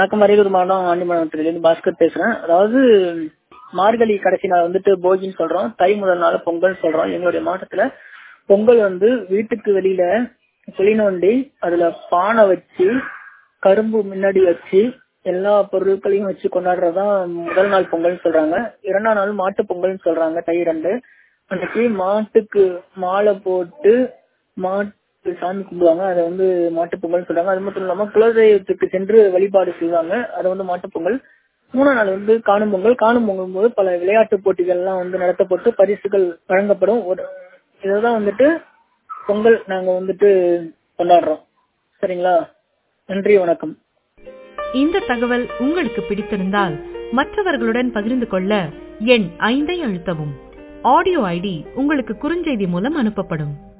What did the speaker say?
வணக்கம் அரியலூர் மாவட்டம் ஆண்டிமண்டலத்திலிருந்து பாஸ்கர் பேசுறேன் அதாவது மார்கழி கடைசி நாள் வந்துட்டு போகின்னு சொல்றோம் தை முதல் நாள் பொங்கல் சொல்றோம் எங்களுடைய மாவட்டத்துல பொங்கல் வந்து வீட்டுக்கு வெளியில குழி நோண்டி அதுல பானை வச்சு கரும்பு முன்னாடி வச்சு எல்லா பொருட்களையும் வச்சு கொண்டாடுறதுதான் முதல் நாள் பொங்கல்னு சொல்றாங்க இரண்டாம் நாள் மாட்டு பொங்கல்னு சொல்றாங்க தை ரெண்டு அன்னைக்கு மாட்டுக்கு மாலை போட்டு மாட்டு சாமி கும்பிடுவாங்க அதை வந்து மாட்டு பொங்கல்னு சொல்றாங்க அது மட்டும் இல்லாம குலதெய்வத்துக்கு சென்று வழிபாடு செய்வாங்க அதை வந்து மாட்டு பொங்கல் மூணாம் நாள் வந்து காணும் பொங்கல் காணும் பொங்கல் போது பல விளையாட்டு போட்டிகள்லாம் வந்து நடத்தப்பட்டு பரிசுகள் வழங்கப்படும் ஒரு இதுதான் வந்துட்டு பொங்கல் நாங்க வந்துட்டு கொண்டாடுறோம் சரிங்களா நன்றி வணக்கம் இந்த தகவல் உங்களுக்கு பிடித்திருந்தால் மற்றவர்களுடன் பகிர்ந்து கொள்ள எண் ஐந்தை அழுத்தவும் ஆடியோ ஐடி உங்களுக்கு குறுஞ்செய்தி மூலம் அனுப்பப்படும்